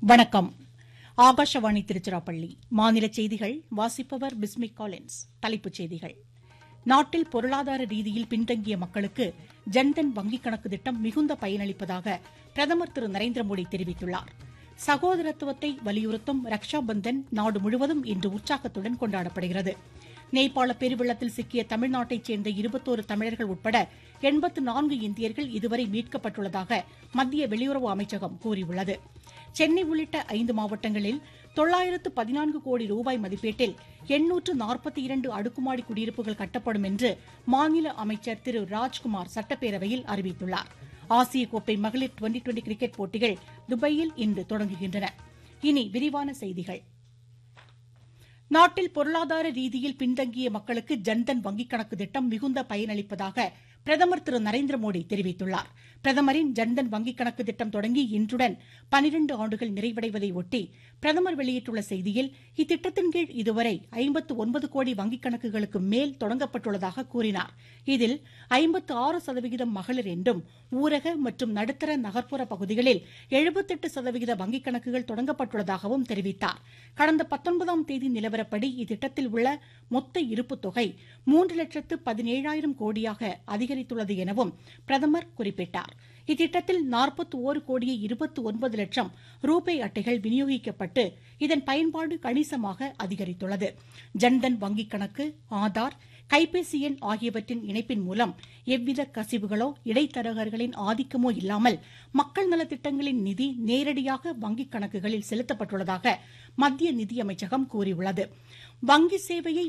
வணக்கம் ஆகாஷவாணி திருச்சிராப்பள்ளி மாநில செய்திகள் வாசிப்பவர் பிஸ்மிக் காலின்ஸ் தலைப்புச் செய்திகள் நாட்டில் பொருளாதார ரீதியில் பின்தங்கிய மக்களுக்கு ஜன்தன் வங்கிக் கணக்கு திட்டம் மிகுந்த பயனளிப்பதாக பிரதமர் திரு நரேந்திர மோடி தெரிவித்துள்ளார் சகோதரத்துவத்தை வலியுறுத்தும் ரக்ஷா பந்தன் நாடு முழுவதும் இன்று உற்சாகத்துடன் கொண்டாடப்படுகிறது நேபாள பெருவெள்ளத்தில் சிக்கிய தமிழ்நாட்டைச் சேர்ந்த இருபத்தோரு தமிழர்கள் உட்பட எண்பத்து நான்கு இந்தியர்கள் இதுவரை மீட்கப்பட்டுள்ளதாக மத்திய வெளியுறவு அமைச்சகம் கூறியுள்ளது சென்னை உள்ளிட்ட ஐந்து மாவட்டங்களில் தொள்ளாயிரத்து பதினான்கு கோடி ரூபாய் மதிப்பீட்டில் எண்ணூற்று நாற்பத்தி இரண்டு அடுக்குமாடி குடியிருப்புகள் கட்டப்படும் என்று மாநில அமைச்சர் திரு ராஜ்குமார் சட்டப்பேரவையில் அறிவித்துள்ளார் ஆசிய கோப்பை மகளிர் டுவெண்டி டுவெண்டி கிரிக்கெட் போட்டிகள் துபாயில் இன்று தொடங்குகின்றன இனி விரிவான செய்திகள் நாட்டில் பொருளாதார ரீதியில் பின்தங்கிய மக்களுக்கு ஜன்தன் வங்கிக் கணக்கு திட்டம் மிகுந்த பயனளிப்பதாக பிரதமர் திரு நரேந்திர மோடி தெரிவித்துள்ளார் பிரதமரின் ஜன்தன் வங்கிக் கணக்கு திட்டம் தொடங்கி இன்றுடன் பனிரண்டு ஆண்டுகள் நிறைவடைவதை ஒட்டி பிரதமர் வெளியிட்டுள்ள செய்தியில் இத்திட்டத்தின் கீழ் இதுவரை ஐம்பத்து ஒன்பது கோடி வங்கிக் கணக்குகளுக்கு மேல் தொடங்கப்பட்டுள்ளதாக கூறினார் இதில் ஐம்பத்து ஆறு சதவிகிதம் மகளிர் என்றும் ஊரக மற்றும் நடுத்தர நகர்ப்புற பகுதிகளில் எழுபத்தெட்டு சதவிகித வங்கிக் கணக்குகள் தொடங்கப்பட்டுள்ளதாகவும் தெரிவித்தார் கடந்த பத்தொன்பதாம் தேதி நிலவரப்படி இத்திட்டத்தில் உள்ள மொத்த இருப்புத் தொகை மூன்று லட்சத்து பதினேழாயிரம் கோடியாக அதிகரித்துள்ளது எனவும் பிரதமர் குறிப்பிட்டார் இத்திட்டத்தில் நாற்பத்தி ஓரு கோடியே இருபத்தி ஒன்பது லட்சம் ரூபே அட்டைகள் விநியோகிக்கப்பட்டு இதன் பயன்பாடு கணிசமாக அதிகரித்துள்ளது ஜன்தன் வங்கிக் கணக்கு ஆதார் கைபேசி எண் ஆகியவற்றின் இணைப்பின் மூலம் எவ்வித கசிவுகளோ இடைத்தரகர்களின் ஆதிக்கமோ இல்லாமல் மக்கள் நலத்திட்டங்களின் நிதி நேரடியாக வங்கிக் கணக்குகளில் செலுத்தப்பட்டுள்ளதாக மத்திய நிதியமைச்சகம் கூறியுள்ளது வங்கி சேவையை